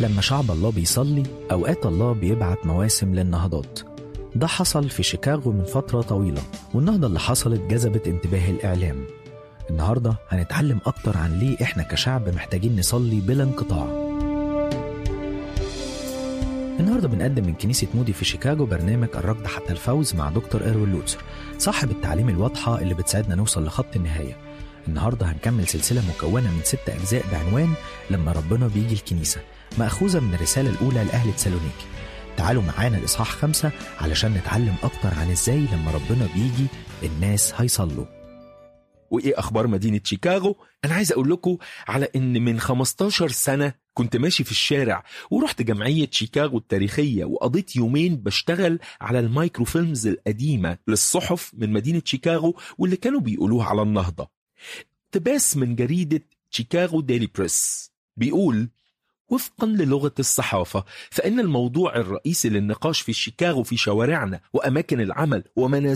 لما شعب الله بيصلي أوقات الله بيبعت مواسم للنهضات ده حصل في شيكاغو من فترة طويلة والنهضة اللي حصلت جذبت انتباه الإعلام النهاردة هنتعلم أكتر عن ليه إحنا كشعب محتاجين نصلي بلا انقطاع النهارده بنقدم من كنيسة مودي في شيكاغو برنامج الركض حتى الفوز مع دكتور إيروين لوتسر صاحب التعليم الواضحة اللي بتساعدنا نوصل لخط النهاية النهارده هنكمل سلسلة مكونة من ست أجزاء بعنوان لما ربنا بيجي الكنيسة مأخوذة من الرسالة الأولى لأهل تسالونيكي تعالوا معانا الإصحاح خمسة علشان نتعلم أكتر عن إزاي لما ربنا بيجي الناس هيصلوا وايه اخبار مدينه شيكاغو انا عايز اقول لكم على ان من 15 سنه كنت ماشي في الشارع ورحت جمعيه شيكاغو التاريخيه وقضيت يومين بشتغل على المايكرو فيلمز القديمه للصحف من مدينه شيكاغو واللي كانوا بيقولوها على النهضه اقتباس من جريده شيكاغو ديلي بريس بيقول وفقا للغة الصحافة فإن الموضوع الرئيسي للنقاش في شيكاغو في شوارعنا وأماكن العمل ومنازل